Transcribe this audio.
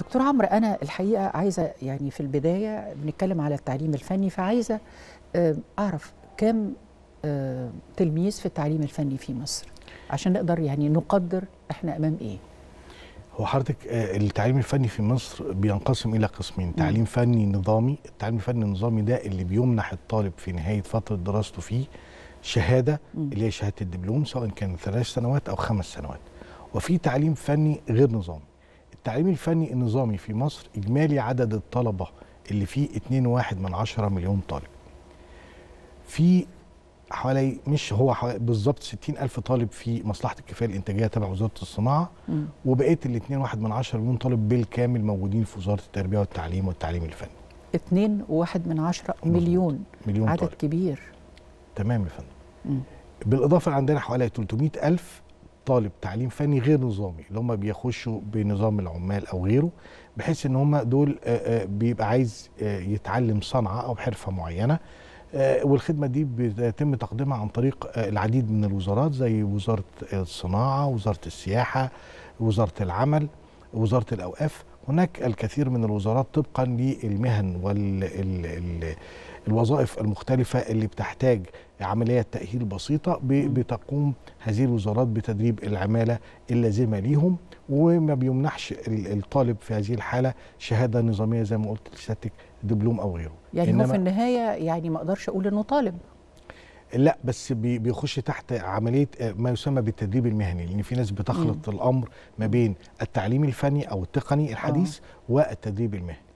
دكتور عمرو انا الحقيقه عايزه يعني في البدايه بنتكلم على التعليم الفني فعايزه آه، اعرف كم آه، تلميذ في التعليم الفني في مصر عشان نقدر يعني نقدر احنا امام ايه هو حضرتك آه، التعليم الفني في مصر بينقسم الى قسمين تعليم فني نظامي التعليم الفني النظامي ده اللي بيمنح الطالب في نهايه فتره دراسته فيه شهاده مم. اللي هي شهاده الدبلوم سواء كان ثلاث سنوات او خمس سنوات وفي تعليم فني غير نظامي التعليم الفني النظامي في مصر اجمالي عدد الطلبه اللي فيه 2.1 من عشرة مليون طالب في حوالي مش هو حوالي بالظبط 60 ألف طالب في مصلحة الكفاية الإنتاجية تبع وزارة الصناعة مم. وبقية ال 2.1 من عشرة مليون طالب بالكامل موجودين في وزارة التربية والتعليم والتعليم الفني اتنين وواحد من عشرة مظبوط. مليون مليون عدد طالب كبير تمام يا فندم مم. بالإضافة عندنا حوالي 300 ألف طالب تعليم فني غير نظامي اللي هم بيخشوا بنظام العمال أو غيره بحيث إن هم دول آه، آه، بيبقى عايز آه، يتعلم صنعة أو حرفة معينة آه، والخدمة دي بيتم تقديمها عن طريق آه، العديد من الوزارات زي وزارة الصناعة وزارة السياحة وزارة العمل وزارة الأوقاف هناك الكثير من الوزارات طبقا للمهن والوظائف المختلفة اللي بتحتاج عملية تأهيل بسيطة ب- مم. بتقوم هذه الوزارات بتدريب العمالة اللازمة ليهم وما بيمنحش ال- الطالب في هذه الحالة شهادة نظامية زي ما قلت لسيادتك دبلوم أو غيره يعني هو إنما- في النهايه يعني ما اقدرش اقول انه طالب لا بس بي- بيخش تحت عمليه آه، ما يسمى بالتدريب المهني لان في ناس بتخلط الامر ما بين التعليم الفني او التقني الحديث والتدريب المهني